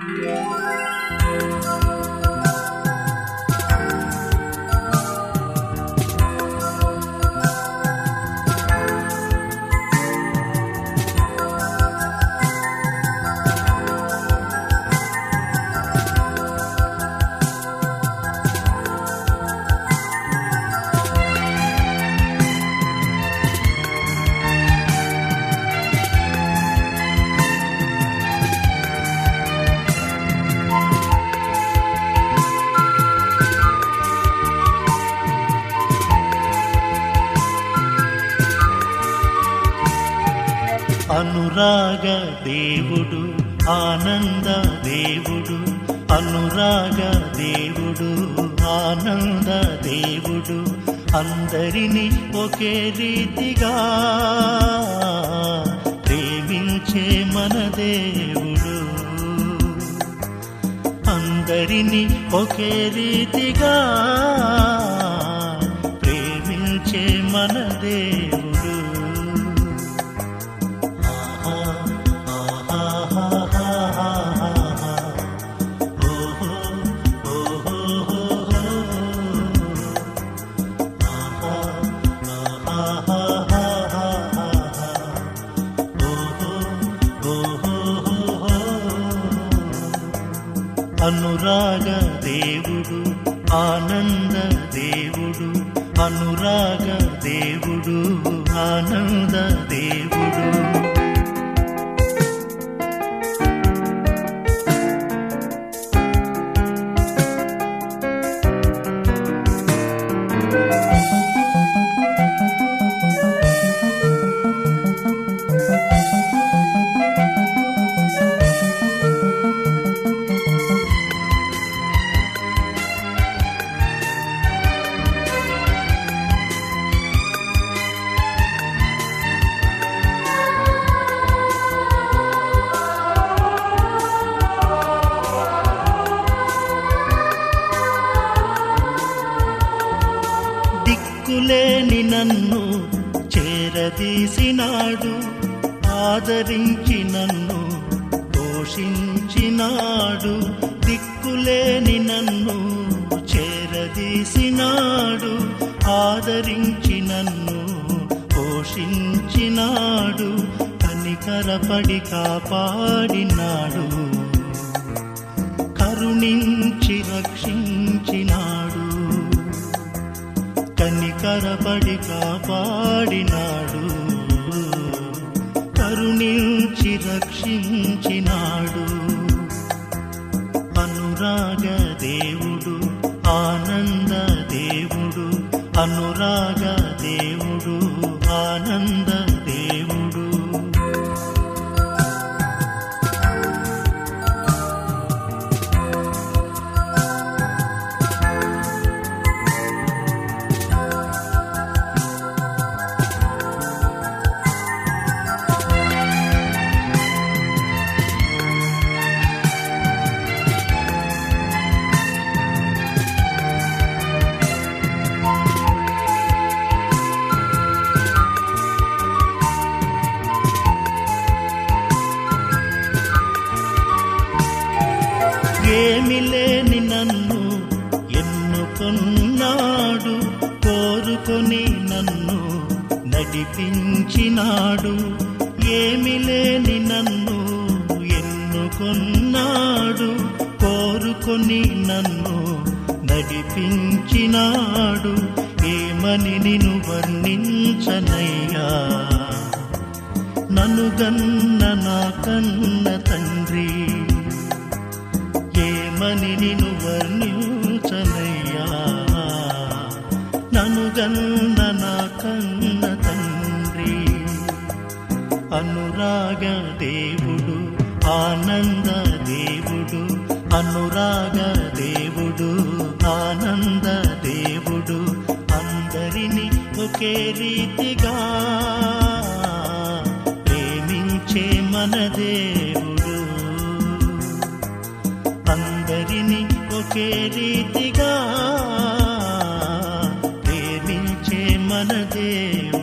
అనురాగ దేవుడు ఆనంద దేవుడు అనురాగ దేవుడు ఆనంద దేవుడు అందరినీ ఒకే రీతిగా ప్రేమించే మన దేవుడు అందరినీ ఒకే రీతిగా ప్రేమించే మన దేవుడు అనురాగ దేవుడు ఆనంద దేవుడు అనురాగ దేవుడు ఆనంద దేవుడు దిక్కులేని నన్ను చేరదీసినాడు ఆదరించి నన్ను పోషించినాడు దిక్కులేని నన్ను చేరదీసినాడు ఆదరించి నన్ను పోషించినాడు కనికరపడి కాపాడినాడు కరుణించి రక్షించినాడు కనికరపడి కాపాడినాడు కరుణించి రక్షించినాడు అనురాగ దేవుడు ఆనంద దేవుడు అనురాగ దేవుడు ఆనంద దేవుడు ఏమి లేని నన్ను ఎన్నుకొన్నాడు కోరుకొని నన్ను నడిపించినాడు ఏమి లేని నన్ను ఎన్నుకొన్నాడు కోరుకొని నన్ను నడిపించినాడు ఏమని నిన్ను వర్ణించనయ్యా నన్ను గన్న నా కన్న తండ్రి ఏమని నిన్ను వర్ణించనయ్యా నన్ను గన్న నా కన్న తండ్రి అనురాగ దేవుడు ఆనంద దేవుడు అనురాగ దేవుడు ఆనంద దేవుడు అందరినీ ఒకే రీతిగా ప్రేమించే మన దేవుడు అందరినీ ఒకే రీతిగా ప్రేమించే మన దేవుడు